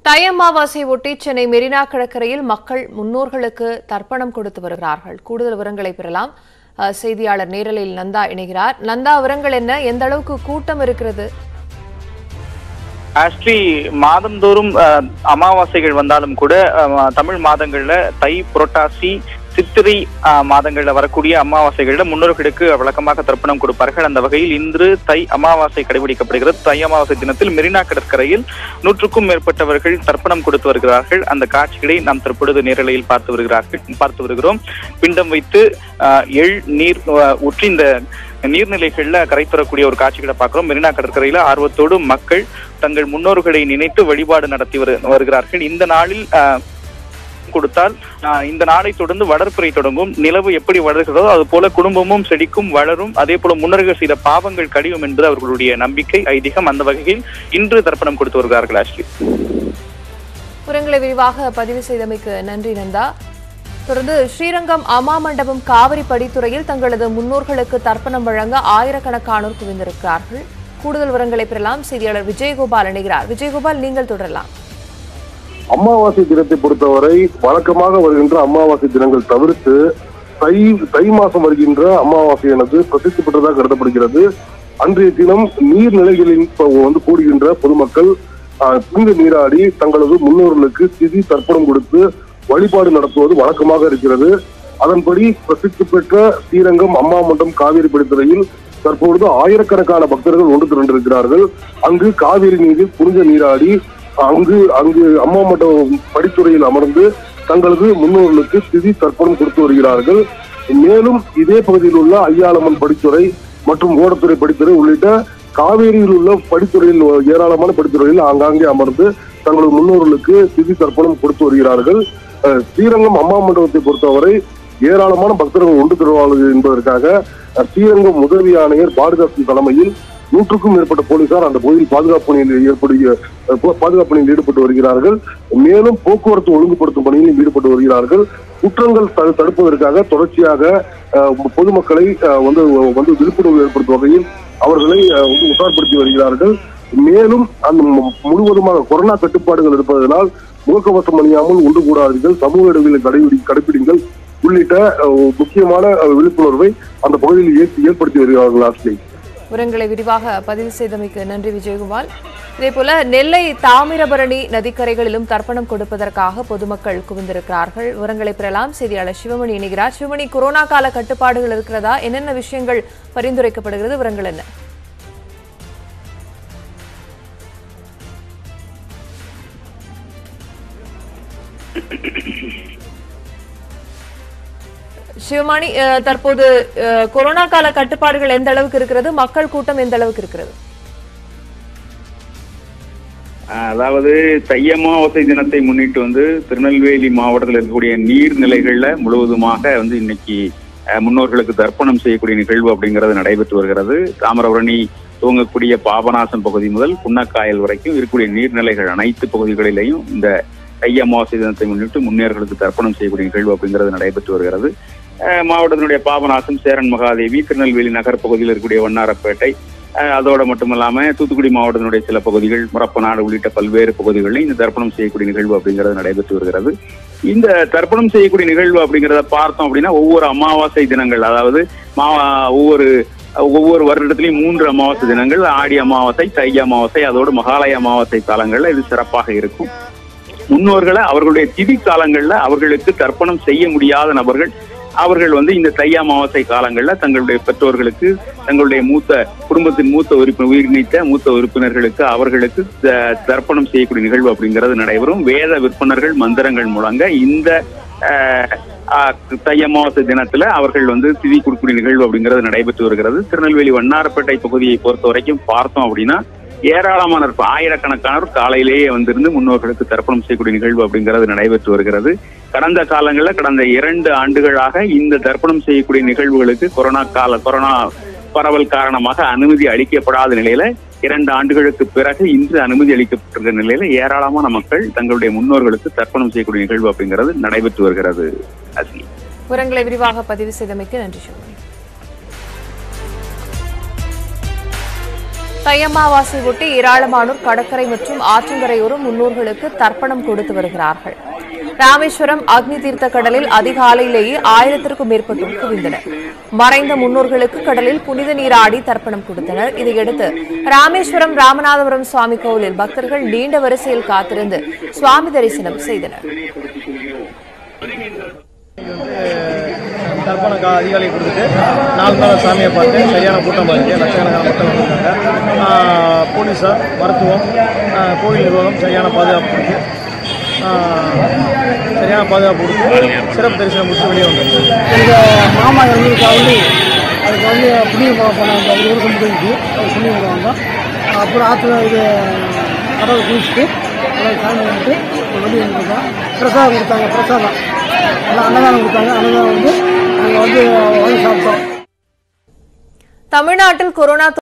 தை அமாவாசையை ஒட்டி சென்னை மெரினா கடற்கரையில் மக்கள் முன்னோர்களுக்கு தர்ப்பணம் கொடுத்து வருகிறார்கள் கூடுதல் விவரங்களை பெறலாம் அஹ், செய்தியாளர் நேரலில் நந்தா இணைகிறார் நந்தா விவரங்கள் என்ன எந்த அளவுக்கு கூட்டம் இருக்கிறது ஆக்சுவலி மாதந்தோறும் அஹ், அமாவாசைகள் வந்தாலும் கூட அஹ், தமிழ் மாதங்கள்ல தை புரட்டாசி சித்திரை அஹ், மாதங்கள்ல வரக்கூடிய அமாவாசைகள்ல முன்னோர்களுக்கு வழக்கமாக தர்ப்பணம் கொடுப்பார்கள் அந்த வகையில் இன்று தை அமாவாசை கடைபிடிக்கப்படுகிறது தை அமாவாசை தினத்தில் மெரினா கடற்கரையில் நூற்றுக்கும் மேற்பட்டவர்கள் தர்ப்பணம் கொடுத்து வருகிறார்கள் அந்த காட்சிகளை நாம் தற்பொழுது நேரலையில் பார்த்து வருகிறார்கள் பார்த்து வருகிறோம் பிண்டம் வைத்து அஹ், எள் நீர் அஹ், ஊற்றி இந்த நீர்நிலைகள்ல கரை தரக்கூடிய ஒரு காட்சிகளை பார்க்கிறோம் மெரினா கடற்கரையில ஆர்வத்தோடு மக்கள் தங்கள் முன்னோர்களை நினைத்து வழிபாடு நடத்தி வரு- வருகிறார்கள் இந்த நாளில் ஆஹ், கொடுத்தால் ஆஹ், இந்த நாளை தொடர்ந்து வளர்ப்புரை தொடங்கும் நிலவு எப்படி வளர்கிறதோ அது போல குடும்பமும் செழிக்கும் வளரும் அதே போல முன்னோர்கள் செய்த பாவங்கள் கழியும் என்பது அவர்களுடைய நம்பிக்கை ஐதீகம் அந்த வகையில் இன்று தர்ப்பணம் கொடுத்து வருகிறார்கள் ஆஷ்லி விவரங்களை விரிவாக பதிவு செய்தமைக்கு நன்றி நந்தா தொடர்ந்து ஸ்ரீரங்கம் அம்மா மண்டபம் காவிரி படித்துறையில் தங்களது முன்னோர்களுக்கு தர்ப்பணம் வழங்க ஆயிரக்கணக்கானோர் குவிந்திருக்கிறார்கள் கூடுதல் விவரங்களை பெறலாம் செய்தியாளர் விஜயகோபால் இணைகிறார் விஜயகோபால் நீங்கள் தொடரலாம் அமாவாசை தினத்தை பொறுத்தவரை வழக்கமாக வருகின்ற அமாவாசை தினங்கள் தவிர்த்து தை தை மாசம் வருகின்ற அமாவாசையானது பிரசித்தி பெற்றதாக கருதப்படுகிறது அன்றைய தினம் நீர்நிலைகளில் இப்ப வந்து கூடுகின்ற பொதுமக்கள் ஆஹ், புனித நீராடி தங்களது முன்னோர்களுக்கு திதி தர்ப்பணம் கொடுத்து வழிபாடு நடத்துவது வழக்கமாக இருக்கிறது அதன்படி பிரசித்தி பெற்ற ஸ்ரீரங்கம் அம்மா மண்டம் காவிரி படித்துறையில் தற்பொழுது ஆயிரக்கணக்கான பக்தர்கள் ஒன்று திரண்டிருக்கிறார்கள் அங்கு காவிரி நீரில் புனித நீராடி அங்கு அங்கு அம்மா மண்டபம் படித்துறையில் அமர்ந்து தங்களது முன்னோர்களுக்கு திதி தர்ப்பணம் கொடுத்து வருகிறார்கள் மேலும் இதே பகுதியில் உள்ள ஐயாளம்மன் படித்துறை மற்றும் ஓடத்துறை படித்துறை உள்ளிட்ட காவேரியில் உள்ள படித்துறையில் ஏராளமான படித்துறையில் ஆங்காங்கே அமர்ந்து தங்களது முன்னோர்களுக்கு திதி தர்ப்பணம் கொடுத்து வருகிறார்கள் அஹ், ஸ்ரீரங்கம் அம்மா மண்டபத்தை பொறுத்தவரை ஏராளமான பக்தர்கள் ஒன்று திருவாளர்கள் என்பதற்காக அஹ், ஸ்ரீரங்கம் உதவி ஆணையர் பாரதாசன் தலைமையில் நூற்றுக்கும் மேற்பட்ட போலீசார் அந்த பகுதியில் பாதுகாப்பு பணியில் ஏற்படுகிற அஹ், பா- பாதுகாப்பு பணியில் ஈடுபட்டு வருகிறார்கள் மேலும் போக்குவரத்து ஒழுங்குபடுத்தும் பணியிலும் ஈடுபட்டு வருகிறார்கள் குற்றங்கள் தடு- தடுப்பதற்காக தொடர்ச்சியாக அஹ், பொதுமக்களை அஹ், வந்து வந்து விழிப்புணர்வு ஏற்படுத்தும் வகையில் அவர்களை அஹ், வந்து உஷார்படுத்தி வருகிறார்கள் மேலும் அந்த மு- முழுவதுமாக கொரோனா கட்டுப்பாடுகள் இருப்பதனால் முகக்கவசம் அணியாமல் ஒன்று கூடாதீர்கள் சமூக இடைவெளி கடைபிடி கடைபிடிங்கள் உள்ளிட்ட அஹ், முக்கியமான அஹ், விழிப்புணர்வை அந்த பகுதியில் ஏற்ப- ஏற்படுத்தி வருகிறார்கள் ஆஸ்லி விவரங்களை விரிவாக பதிவு செய்தமைக்கு நன்றி விஜயகுமார் இதேபோல நெல்லை தாமிரபரணி நதிக்கரைகளிலும் தர்ப்பணம் கொடுப்பதற்காக பொதுமக்கள் குவிந்திருக்கிறார்கள் விவரங்களை பெறலாம் செய்தியாளர் சிவமணி இணைகிறார் சிவமணி கொரோனா கால கட்டுப்பாடுகள் இருக்கிறதா என்னென்ன விஷயங்கள் பரிந்துரைக்கப்படுகிறது விவரங்கள் என்ன சிவமணி அஹ், தற்போது அஹ், கொரோனா கால கட்டுப்பாடுகள் எந்த அளவுக்கு இருக்கிறது மக்கள் கூட்டம் எந்த அளவுக்கு இருக்கிறது அதாவது தை அமாவாசை தினத்தை முன்னிட்டு வந்து திருநெல்வேலி மாவட்டத்தில் இருக்கக்கூடிய நீர்நிலைகள்ல முழுவதுமாக வந்து இன்னைக்கு அஹ், முன்னோர்களுக்கு தர்ப்பணம் செய்யக்கூடிய நிகழ்வு அப்படிங்கிறது நடைபெற்று வருகிறது தாமிரபரணி துவங்கக்கூடிய பாபநாசம் பகுதி முதல் புன்னக்காயல் வரைக்கும் இருக்கக்கூடிய நீர்நிலைகள் அனைத்து பகுதிகளிலேயும் இந்த தை அமாவாசை தினத்தை முன்னிட்டு முன்னேர்களுக்கு தர்ப்பணம் செய்யக்கூடிய நிகழ்வு அப்படிங்கிறது நடைபெற்று வருகிறது அஹ், மாவட்டத்தினுடைய பாபநாசம் சேரன் மகாதேவி திருநெல்வேலி நகர் பகுதியில் இருக்கக்கூடிய வண்ணாரப்பேட்டை அஹ் அதோட மட்டும் இல்லாம தூத்துக்குடி மாவட்டத்தினுடைய சில பகுதிகள் முறப்பநாடு உள்ளிட்ட பல்வேறு பகுதிகளில் இந்த தர்ப்பணம் செய்யக்கூடிய நிகழ்வு அப்படிங்கிறது நடைபெற்று வருகிறது இந்த தர்ப்பணம் செய்யக்கூடிய நிகழ்வு அப்படிங்கிறத பார்த்தோம் அப்படின்னா ஒவ்வொரு அமாவாசை தினங்கள் அதாவது மா ஒவ்வொரு ஒவ்வொரு வருடத்திலையும் மூன்று அமாவாசை தினங்கள் ஆடி அமாவாசை தை அமாவாசை அதோடு மகாலய அமாவாசை காலங்கள்ல இது சிறப்பாக இருக்கும் முன்னோர்களை அவர்களுடைய திதி காலங்கள்ல அவர்களுக்கு தர்ப்பணம் செய்ய முடியாத நபர்கள் அவர்கள் வந்து இந்த தை அமாவாசை காலங்கள்ல தங்களுடைய பெற்றோர்களுக்கு தங்களுடைய மூத்த குடும்பத்தின் மூத்த உறுப்பினர் உயிர் நீத்த மூத்த உறுப்பினர்களுக்கு அவர்களுக்கு த- தர்ப்பணம் செய்யக்கூடிய நிகழ்வு அப்படிங்கிறது நடைபெறும் வேத விற்பனர்கள் மந்திரங்கள் முழங்க இந்த அஹ், அஹ், தை அமாவாசை தினத்துல அவர்கள் வந்து திதி கொடுக்கக்கூடிய நிகழ்வு அப்படிங்கிறது நடைபெற்று வருகிறது திருநெல்வேலி வண்ணாரப்பேட்டை பகுதியை பொறுத்த வரைக்கும் பார்த்தோம் அப்படின்னா ஏராளமான இப்ப ஆயிரக்கணக்கானோர் காலையிலேயே வந்திருந்து முன்னோர்களுக்கு தர்ப்பணம் செய்யக்கூடிய நிகழ்வு அப்படிங்கிறது நடைபெற்று வருகிறது கடந்த காலங்களில் கடந்த இரண்டு ஆண்டுகளாக இந்த தர்ப்பணம் செய்யக்கூடிய நிகழ்வுகளுக்கு கொரோனா கால கொரோனா பரவல் காரணமாக அனுமதி அளிக்கப்படாத நிலையில இரண்டு ஆண்டுகளுக்கு பிறகு இன்று அனுமதி அளிக்கப்பட்டிருக்கிற நிலையில ஏராளமான மக்கள் தங்களுடைய முன்னோர்களுக்கு தர்ப்பணம் செய்யக்கூடிய நிகழ்வு அப்படிங்கிறது நடைபெற்று வருகிறது அஸ்லி விவரங்களை விரிவாக பதிவு செய்தமைக்கு நன்றி சிவமணி தை அமாவாசை ஒட்டி ஏராளமானோர் கடற்கரை மற்றும் ஆற்றங்கரையோரம் முன்னோர்களுக்கு தர்ப்பணம் கொடுத்து வருகிறார்கள் ராமேஸ்வரம் அக்னி தீர்த்த கடலில் அதிகாலையிலேயே ஆயிரத்திற்கும் மேற்பட்டோர் குவிந்தனர் மறைந்த முன்னோர்களுக்கு கடலில் புனித நீராடி தர்ப்பணம் கொடுத்தனர் இதையடுத்து ராமேஸ்வரம் ராமநாதபுரம் சுவாமி கோவிலில் பக்தர்கள் நீண்ட வரிசையில் காத்திருந்து சுவாமி தரிசனம் செய்தனர் தர்ப்பணம் கா அதிகாலை கொடுத்துட்டு நாலு நாள் சாமியை பார்த்து சரியான கூட்டம் பாருங்க லட்சக்கணக்கான மக்கள் வந்திருக்காங்க ஆஹ் போலீஸார் மருத்துவம் ஆஹ் கோவில் நிர்வாகம் சரியான பாதுகாப்பு கொடுத்து ஆஹ் சரியான பாதுகாப்பு கொடுத்து சிறப்பு தரிசனம் முடிச்சு வெளியே வந்தோம் எங்கள் மாமா இறந்ததுக்காக வந்து அதுக்கு வந்து புண்ணியம் போன அந்த ஒரு வருஷம் முடிஞ்சு அது புண்ணியம் வருவாங்க அப்புறம் ஆற்றுல இது கடவுள் குளிச்சுட்டு கடவுள் சாமி வந்துட்டு வெளியே வந்துருக்கோம் பிரசாதம் கொடுத்தாங்க பிரசாதம் எல்லாம் அன்னதானம் கொடுத்தாங்க அன்னதானம் வந்து நாங்கள் வந்து வாங்கி சாப்பிட்டோம் தமிழ்நாட்டில் கொரோனா